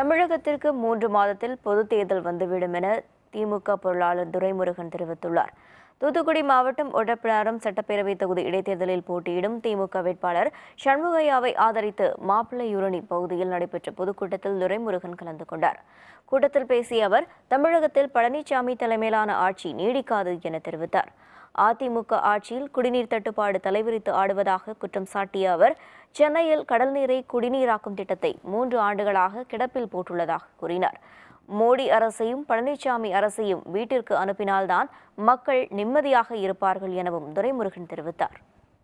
தமிழகத்திற்கு மூன்று மாதத்தில் பொதுத் தேர்தல் வந்துவிடும் என திமுக பொருளாளர் துரைமுருகன் தெரிவித்துள்ளார் தூத்துக்குடி மாவட்டம் ஒட்டப்பிடாரம் சட்டப்பேரவை தொகுதி இடைத்தேர்தலில் போட்டியிடும் திமுக வேட்பாளர் சண்முகையாவை ஆதரித்து மாப்பிள்ளையூரணி பகுதியில் நடைபெற்ற பொதுக்கூட்டத்தில் துரைமுருகன் கலந்து கொண்டார் கூட்டத்தில் பேசிய அவர் தமிழகத்தில் பழனிசாமி தலைமையிலான ஆட்சி நீடிக்காது என தெரிவித்தார் அதிமுக ஆட்சியில் குடிநீர் தட்டுப்பாடு தலைவிரித்து ஆடுவதாக குற்றம் சாட்டிய அவர் சென்னையில் கடல் நீரை குடிநீராக்கும் திட்டத்தை மூன்று ஆண்டுகளாக கிடப்பில் போட்டுள்ளதாக கூறினார் மோடி அரசையும் பழனிசாமி அரசையும் வீட்டிற்கு அனுப்பினால்தான் மக்கள் நிம்மதியாக இருப்பார்கள் எனவும் துரைமுருகன் தெரிவித்தார்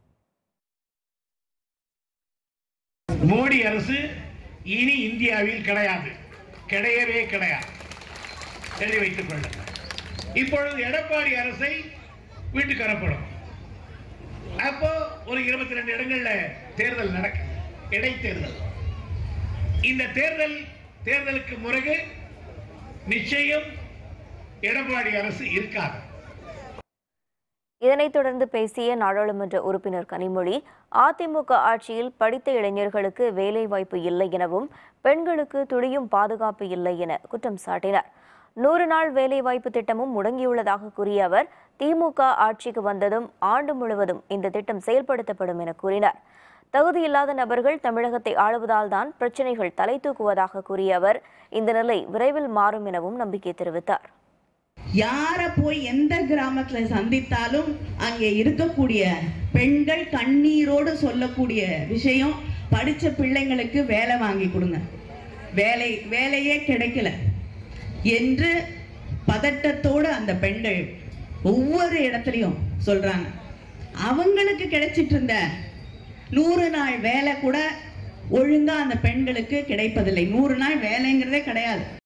மோடி அரசு இனி இந்தியாவில் கிடையாது கிடையவே கிடையாது எழுதி வைத்துக் கொள்ளுங்கள் இப்பொழுது எடப்பாடி அரசை வீட்டுக்கு அனுப்பணும் அப்போ ஒரு இருபத்தி ரெண்டு இடங்கள்ல தேர்தல் நடக்குது இடைத்தேர்தல் இந்த தேர்தல் தேர்தலுக்கு பிறகு நிச்சயம் எடப்பாடி அரசு இருக்காது இதனைத் தொடர்ந்து பேசிய நாடாளுமன்ற உறுப்பினர் கனிமொழி அதிமுக ஆட்சியில் படித்த இளைஞர்களுக்கு வேலைவாய்ப்பு இல்லை எனவும் பெண்களுக்கு துளியும் பாதுகாப்பு இல்லை என குற்றம் சாட்டினார் நூறு நாள் வேலைவாய்ப்பு திட்டமும் முடங்கியுள்ளதாக கூறிய அவர் திமுக ஆட்சிக்கு வந்ததும் ஆண்டு முழுவதும் இந்த திட்டம் செயல்படுத்தப்படும் என கூறினார் தகுதியில்லாத நபர்கள் தமிழகத்தை ஆளுவதால் தான் பிரச்சினைகள் தலை தூக்குவதாக கூறிய அவர் இந்த நிலை விரைவில் மாறும் எனவும் நம்பிக்கை தெரிவித்தார் யார போய் எந்த கிராமத்துல சந்தித்தாலும் அங்கே இருக்கக்கூடிய பெண்கள் கண்ணீரோடு சொல்லக்கூடிய விஷயம் படிச்ச பிள்ளைங்களுக்கு வேலை வாங்கி கொடுங்க வேலை வேலையே கிடைக்கல என்று பதட்டத்தோடு அந்த பெண்கள் ஒவ்வொரு இடத்துலையும் சொல்றாங்க அவங்களுக்கு கிடைச்சிட்டு இருந்த நூறு நாள் வேலை கூட ஒழுங்கா அந்த பெண்களுக்கு கிடைப்பதில்லை நூறு நாள் வேலைங்கிறதே கிடையாது